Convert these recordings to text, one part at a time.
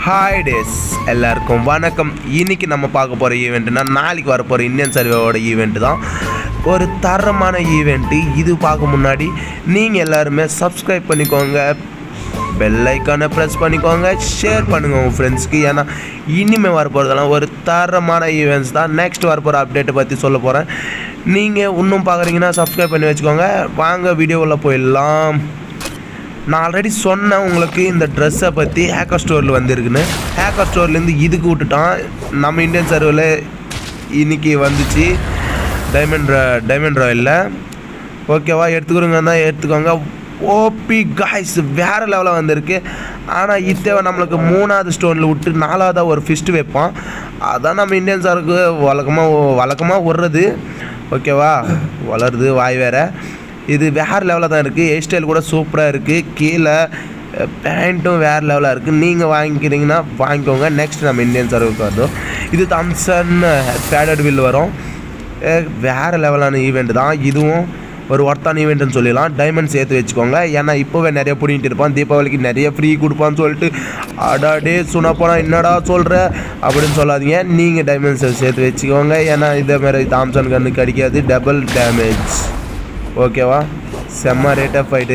hi days எல்லாருக்கும் வணக்கம் இன்னைக்கு நம்ம பார்க்க போகிற ஈவெண்ட்னா நாளைக்கு வரப்போகிற இந்தியன் சர்வேவோட ஈவெண்ட் தான் ஒரு தரமான ஈவெண்ட்டு இது பார்க்க முன்னாடி நீங்கள் எல்லாருமே சப்ஸ்கிரைப் பண்ணிக்கோங்க பெல் ஐக்கானை ப்ரெஸ் பண்ணிக்கோங்க ஷேர் பண்ணுங்கள் உங்கள் ஃப்ரெண்ட்ஸ்க்கு ஏன்னா இனிமேல் வரப்போகிறதெல்லாம் ஒரு தரமான ஈவெண்ட்ஸ் தான் நெக்ஸ்ட் வரப்போகிற அப்டேட்டை பற்றி சொல்ல போகிறேன் நீங்கள் இன்னும் பார்க்குறீங்கன்னா சப்ஸ்கிரைப் பண்ணி வச்சுக்கோங்க வாங்க வீடியோவில் போயிடலாம் நான் ஆல்ரெடி சொன்னேன் உங்களுக்கு இந்த ட்ரெஸ்ஸை பற்றி ஹேக்கர் ஸ்டோரில் வந்திருக்குன்னு ஹேக்கர் ஸ்டோர்லேருந்து இதுக்கு விட்டுட்டான் நம்ம இந்தியன் சர்வில் இன்னைக்கு வந்துச்சு டைமண்ட் ரா- டைமண்ட் ராயலில் ஓகேவா எடுத்துக்கிறோங்க தான் எடுத்துக்கோங்க ஓபி காய்ஸ் வேறு லெவலில் வந்திருக்கு ஆனால் இத்தேவை நம்மளுக்கு மூணாவது ஸ்டோனில் விட்டு நாலாவதாக ஒரு ஃபிஸ்ட்டு வைப்பான் அதான் நம்ம இந்தியன் சாருக்கு வழக்கமாக வழக்கமாக விட்றது ஓகேவா வளருது வாய் வேற இது வேறு லெவலில் தான் இருக்குது ஹேர் ஸ்டைல் கூட சூப்பராக இருக்குது கீழே பேண்ட்டும் வேறு லெவலாக இருக்குது நீங்கள் வாங்கிக்கிறீங்கன்னா வாங்கிக்கோங்க நெக்ஸ்ட் நம்ம இந்தியன் சர்வுக்கு வரும் இது தம்சன் ஃபேடட் வில் வரும் அஹ் வேறு லெவலான ஈவெண்ட் தான் இதுவும் ஒரு ஒர்த்தான ஈவெண்ட்னு சொல்லிடலாம் டைமண்ட் சேர்த்து வச்சுக்கோங்க ஏன்னா இப்போவே நிறைய பிடிங்கிட்டு இருப்பான் தீபாவளிக்கு நிறைய ஃப்ரீ கொடுப்பான்னு சொல்லிட்டு அடாடே சுனப்போனா என்னடா சொல்கிற அப்படின்னு சொல்லாதீங்க நீங்கள் டைமண்ட்ஸை சேர்த்து வச்சுக்கோங்க ஏன்னா இதே மாதிரி தாம்சன் கண்ணுக்கு அடிக்காது டபுள் டேமேஜ் ஓகேவா செம்ம rate of fight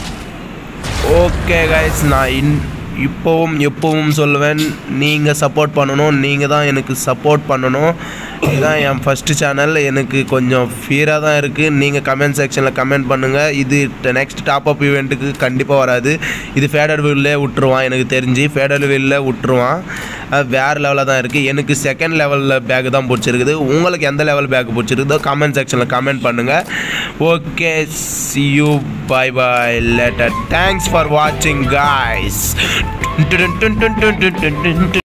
okay guys நான் இன் இப்போவும் எப்போவும் சொல்லுவேன் நீங்கள் சப்போர்ட் பண்ணணும் நீங்கள் தான் எனக்கு சப்போர்ட் பண்ணணும் இதுதான் என் ஃபஸ்ட்டு சேனல் எனக்கு கொஞ்சம் ஃபீராக தான் இருக்குது நீங்கள் கமெண்ட் செக்ஷனில் கமெண்ட் பண்ணுங்கள் இது நெக்ஸ்ட் டாப் அப் ஈவெண்ட்டுக்கு கண்டிப்பாக வராது இது ஃபேடர் வீல்லே விட்டுருவான் எனக்கு தெரிஞ்சு ஃபேடர் வீல்ல விட்டுருவான் அது வேறு லெவலில் தான் இருக்குது எனக்கு செகண்ட் லெவலில் பேக் தான் பிடிச்சிருக்குது உங்களுக்கு எந்த லெவல் பேக் பிடிச்சிருக்குதோ கமெண்ட் செக்ஷனில் கமெண்ட் பண்ணுங்கள் okay see you bye bye later thanks for வாட்சிங் காய்ஸ்